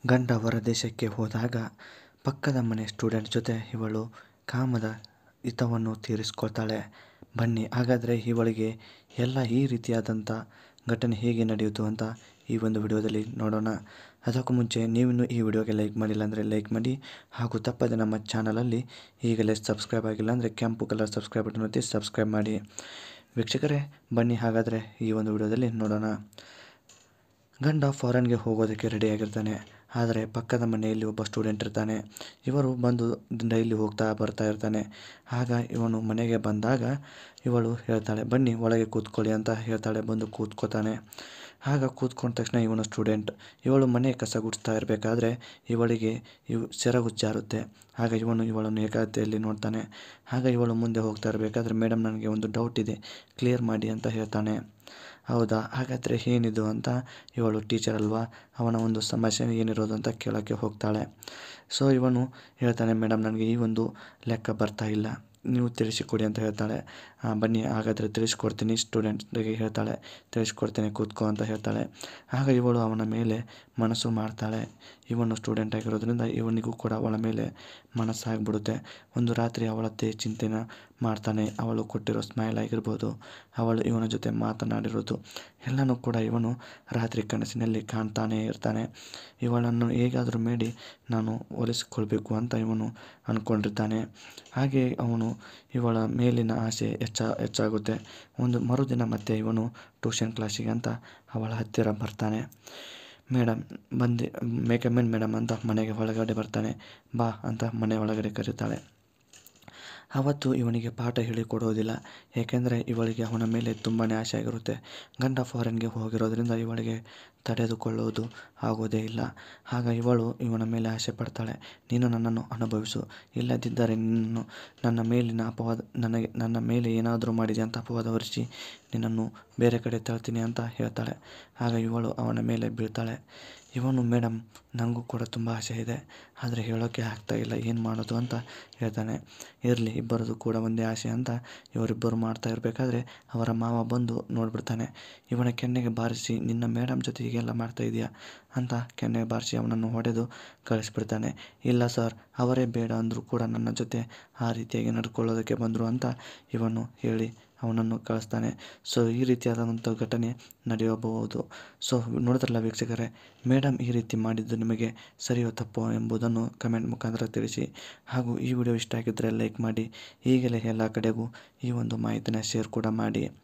ಗಂಡ ಹೊರದೇಶಕ್ಕೆ ಹೋದಾಗ ಪಕ್ಕದ ಮನೆ ಸ್ಟೂಡೆಂಟ್ ಜೊತೆ ಇವಳು ಕಾಮದ ಹಿತವನ್ನು ತೀರಿಸ್ಕೊಳ್ತಾಳೆ. ಬನ್ನಿ ಹಾಗಾದ್ರೆ ಇವಳಿಗೆ ಎಲ್ಲ ಈ ರೀತಿಯಾದಂಥ ಘಟನೆ ಹೇಗೆ ನಡೆಯಿತು ಅಂತ ಈ ಒಂದು ವಿಡಿಯೋದಲ್ಲಿ ನೋಡೋಣ. ಅದಕ್ಕೂ ಮುಂಚೆ ನೀವಿನ್ನೂ ಈ ವಿಡಿಯೋಗೆ ಲೈಕ್ ಮಾಡಿಲ್ಲ ಅಂದರೆ ಲೈಕ್ ಮಾಡಿ ಹಾಗೂ ತಪ್ಪದೆ ನಮ್ಮ ಚಾನಲಲ್ಲಿ ಈಗಲೇ ಸಬ್ಸ್ಕ್ರೈಬ್ ಆಗಿಲ್ಲ ಅಂದರೆ ಕೆಂಪು ಕಲರ್ ಸಬ್ಸ್ಕ್ರೈಬ್ ಬಟನ್ ಒತ್ತಿ ಸಬ್ಸ್ಕ್ರೈಬ್ ಮಾಡಿ. ವೀಕ್ಷಕರೇ ಬನ್ನಿ ಹಾಗಾದರೆ ಈ ಒಂದು ವಿಡಿಯೋದಲ್ಲಿ ನೋಡೋಣ. ಗಂಡ ಫಾರಿನ್ಗೆ ಹೋಗೋದಕ್ಕೆ ರೆಡಿಯಾಗಿರ್ತಾನೆ. ಆದರೆ ಪಕ್ಕದ ಮನೆಯಲ್ಲಿ ಒಬ್ಬ ಸ್ಟೂಡೆಂಟ್ ಇರ್ತಾನೆ. ಇವರು ಬಂದು ಡೈಲಿ ಹೋಗ್ತಾ ಬರ್ತಾ ಇರ್ತಾನೆ. ಆಗ ಇವನು ಮನೆಗೆ ಬಂದಾಗ ಇವಳು ಹೇಳ್ತಾಳೆ ಬನ್ನಿ ಒಳಗೆ ಕೂತ್ಕೊಳ್ಳಿ ಅಂತ ಹೇಳ್ತಾಳೆ ಬಂದು ಕೂತ್ಕೊತಾನೆ. ಆಗ ಕೂತ್ಕೊಂಡ ತಕ್ಷಣ ಇವನು ಸ್ಟೂಡೆಂಟ್. ಇವಳು ಮನೆ ಕಸ ಗುಡಿಸ್ತಾ ಇರಬೇಕಾದ್ರೆ ಇವಳಿಗೆ ಸೆರಗು ಜಾರುತ್ತೆ. ಆಗ ಇವನು ಇವಳನ್ನು ಏಕಾಗ್ರತೆಯಲ್ಲಿ ನೋಡ್ತಾನೆ. ಆಗ ಇವಳು ಮುಂದೆ ಹೋಗ್ತಾ ಇರಬೇಕಾದ್ರೆ ಮೇಡಮ್ ನನಗೆ ಒಂದು ಡೌಟ್ ಇದೆ ಕ್ಲಿಯರ್ ಮಾಡಿ ಅಂತ ಹೇಳ್ತಾನೆ. ಹೌದಾ ಹಾಗಾದರೆ ಏನಿದು ಅಂತ ಇವಳು ಟೀಚರ್ ಅಲ್ವಾ ಅವನ ಒಂದು ಸಮಸ್ಯೆ ಏನಿರೋದು ಅಂತ ಕೇಳೋಕ್ಕೆ ಹೋಗ್ತಾಳೆ. ಸೊ ಇವನು ಹೇಳ್ತಾನೆ ಮೇಡಮ್ ನನಗೆ ಈ ಒಂದು ಲೆಕ್ಕ ಬರ್ತಾ ಇಲ್ಲ ನೀವು ತಿಳಿಸಿಕೊಡಿ ಅಂತ ಹೇಳ್ತಾಳೆ. ಬನ್ನಿ ಹಾಗಾದರೆ ತಿಳಿಸ್ಕೊಡ್ತೀನಿ ಸ್ಟೂಡೆಂಟ್ಗೆ ಹೇಳ್ತಾಳೆ ತಿಳಿಸ್ಕೊಡ್ತೀನಿ ಕೂತ್ಕೋ ಅಂತ ಹೇಳ್ತಾಳೆ. ಆಗ ಇವಳು ಅವನ ಮೇಲೆ ಮನಸ್ಸು ಮಾಡ್ತಾಳೆ. ಇವನು ಸ್ಟೂಡೆಂಟ್ ಆಗಿರೋದ್ರಿಂದ ಇವನಿಗೂ ಕೂಡ ಅವಳ ಮೇಲೆ ಮನಸ್ಸಾಗ್ಬಿಡುತ್ತೆ. ಒಂದು ರಾತ್ರಿ ಅವಳತ್ತೆ ಚಿಂತೆನ ಮಾಡ್ತಾನೆ. ಅವಳು ಕೊಟ್ಟಿರೋ ಸ್ಮೈಲ್ ಆಗಿರ್ಬೋದು, ಅವಳು ಇವನ ಜೊತೆ ಮಾತನಾಡಿರೋದು ಎಲ್ಲನೂ ಕೂಡ ಇವನು ರಾತ್ರಿ ಕನಸಿನಲ್ಲಿ ಕಾಣ್ತಾನೇ ಇರ್ತಾನೆ. ಇವಳನ್ನು ಹೇಗಾದರೂ ಮಾಡಿ ನಾನು ಒಲಿಸಿಕೊಳ್ಬೇಕು ಅಂತ ಇವನು ಅಂದ್ಕೊಂಡಿರ್ತಾನೆ. ಹಾಗೆ ಅವನು ಇವಳ ಮೇಲಿನ ಆಸೆ ಹೆಚ್ಚಾಗುತ್ತೆ. ಒಂದು ಮರುದಿನ ಮತ್ತೆ ಇವನು ಟ್ಯೂಷನ್ ಕ್ಲಾಸಿಗೆ ಅಂತ ಅವಳ ಹತ್ತಿರ ಬರ್ತಾನೆ. ಮೇಡಮ್ ಬಂದೆ ಮೇ ಕಮ್ ಇನ್ ಮೇಡಮ್ ಅಂತ ಮನೆಗೆ ಒಳಗಡೆ ಬರ್ತಾನೆ. ಬಾ ಅಂತ ಮನೆ ಒಳಗಡೆ ಕರೀತಾಳೆ. ಅವತ್ತು ಇವನಿಗೆ ಪಾಠ ಹೇಳಿಕೊಡೋದಿಲ್ಲ. ಏಕೆಂದರೆ ಇವಳಿಗೆ ಅವನ ಮೇಲೆ ತುಂಬಾನೇ ಆಸೆ ಆಗಿರುತ್ತೆ. ಗಂಡ ಫಾರಿನ್ಗೆ ಹೋಗಿರೋದ್ರಿಂದ ಇವಳಿಗೆ ತಡೆದುಕೊಳ್ಳೋದು ಆಗೋದೇ ಇಲ್ಲ. ಆಗ ಇವಳು ಇವನ ಮೇಲೆ ಆಸೆ ಪಡ್ತಾಳೆ. ನೀನು ನನ್ನನ್ನು ಅನುಭವಿಸು ಇಲ್ಲದಿದ್ದರೆ ನಿನ್ನನ್ನು ನನ್ನ ಮೇಲಿನ ಅಪವಾದ ನನ್ನ ಮೇಲೆ ಏನಾದರೂ ಮಾಡಿದೆ ಅಂತ ಅಪವಾದ ಹೊರಿಸಿ ನಿನ್ನನ್ನು ಬೇರೆ ಕಡೆ ತಳ್ತೀನಿ ಅಂತ ಹೇಳ್ತಾಳೆ. ಆಗ ಇವಳು ಅವನ ಮೇಲೆ ಬೀಳ್ತಾಳೆ. ಇವನು ಮೇಡಮ್ ನನಗೂ ಕೂಡ ತುಂಬ ಆಸೆ ಇದೆ. ಆದರೆ ಹೇಳೋಕ್ಕೆ ಆಗ್ತಾ ಇಲ್ಲ ಏನು ಮಾಡೋದು ಅಂತ ಹೇಳ್ತಾನೆ. ಇರ್ಲಿ ಇಬ್ಬರದು ಕೂಡ ಒಂದೇ ಆಸೆ ಅಂತ ಇವರಿಬ್ಬರು ಮಾಡ್ತಾ ಇರಬೇಕಾದ್ರೆ ಅವರ ಮಾವ ಬಂದು ನೋಡ್ಬಿಡ್ತಾನೆ. ಇವನ ಕೆನ್ನೆಗೆ ಬಾರಿಸಿ ನಿನ್ನ ಮೇಡಮ್ ಜೊತೆ ಹೀಗೆಲ್ಲ ಮಾಡ್ತಾ ಇದೀಯಾ ಅಂತ ಕೆನ್ನೆಗೆ ಬಾರಿಸಿ ಅವನನ್ನು ಹೊಡೆದು ಕಳಿಸ್ಬಿಡ್ತಾನೆ. ಇಲ್ಲ ಸರ್ ಅವರೇ ಬೇಡ ಅಂದ್ರೂ ಕೂಡ ನನ್ನ ಜೊತೆ ಆ ರೀತಿಯಾಗಿ ನಡ್ಕೊಳ್ಳೋದಕ್ಕೆ ಬಂದ್ರು ಅಂತ ಇವನು ಹೇಳಿ ಅವನನ್ನು ಕಳಿಸ್ತಾನೆ. ಸೊ ಈ ರೀತಿಯಾದಂಥ ಘಟನೆ ನಡೆಯಬಹುದು. ಸೊ ನೋಡಿದ್ರಲ್ಲ ವೀಕ್ಷಕರೇ ಮೇಡಮ್ ಈ ರೀತಿ ಮಾಡಿದ್ದು ನಿಮಗೆ ಸರಿಯೋ ತಪ್ಪೋ ಎಂಬುದನ್ನು ಕಮೆಂಟ್ ಮುಖಾಂತರ ತಿಳಿಸಿ. ಹಾಗೂ ಈ ವಿಡಿಯೋ ಇಷ್ಟ ಆಗಿದ್ದರೆ ಲೈಕ್ ಮಾಡಿ. ಹೀಗೆಯೇ ಎಲ್ಲ ಕಡೆಗೂ ಈ ಒಂದು ಮಾಹಿತಿನ ಶೇರ್ ಕೂಡ ಮಾಡಿ.